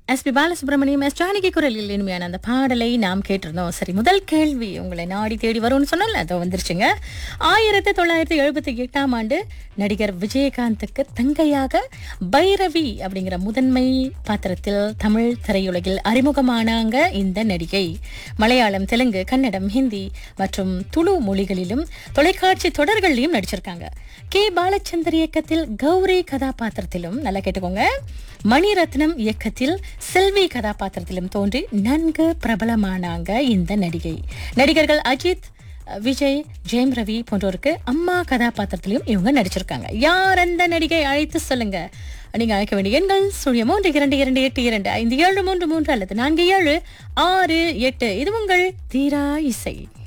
S P Balasubrahmanyam S Janaki குரலில் இனிமையான அந்த பாடலை நாம் கேட்டிருந்தோம் சரி முதல் கேள்வி உங்களை நாடி தேடி வரும்னு சொன்னோம்ல அதோ வந்துருச்சுங்க ஆயிரத்தி தொள்ளாயிரத்தி எழுபத்தி எட்டாம் ஆண்டு நடிகர் விஜயகாந்துக்கு தங்கையாக பைரவி அப்படிங்கிற முதன்மை பாத்திரத்தில் தமிழ் திரையுலகில் அறிமுகமானாங்க இந்த நடிகை மலையாளம் தெலுங்கு கன்னடம் ஹிந்தி மற்றும் துளு மொழிகளிலும் தொலைக்காட்சி தொடர்களிலும் நடிச்சிருக்காங்க கே பாலச்சந்தர் இயக்கத்தில் கௌரி கதாபாத்திரத்திலும் நல்லா கேட்டுக்கோங்க மணிரத்னம் இயக்கத்தில் செல்வி கதாபாத்திரத்திலும் தோன்றி நன்கு பிரபலமானாங்க இந்த நடிகை நடிகர்கள் அஜித் விஜய் ஜெயம் ரவி போன்றோருக்கு அம்மா கதாபாத்திரத்திலையும் இவங்க நடிச்சிருக்காங்க யார் அந்த நடிகை அழைத்து சொல்லுங்க நீங்க அழைக்க வேண்டிய எண்கள் சுழியம் மூன்று இரண்டு இரண்டு எட்டு இரண்டு ஐந்து ஏழு மூன்று மூன்று அல்லது நான்கு ஏழு ஆறு எட்டு இது உங்கள் தீரா இசை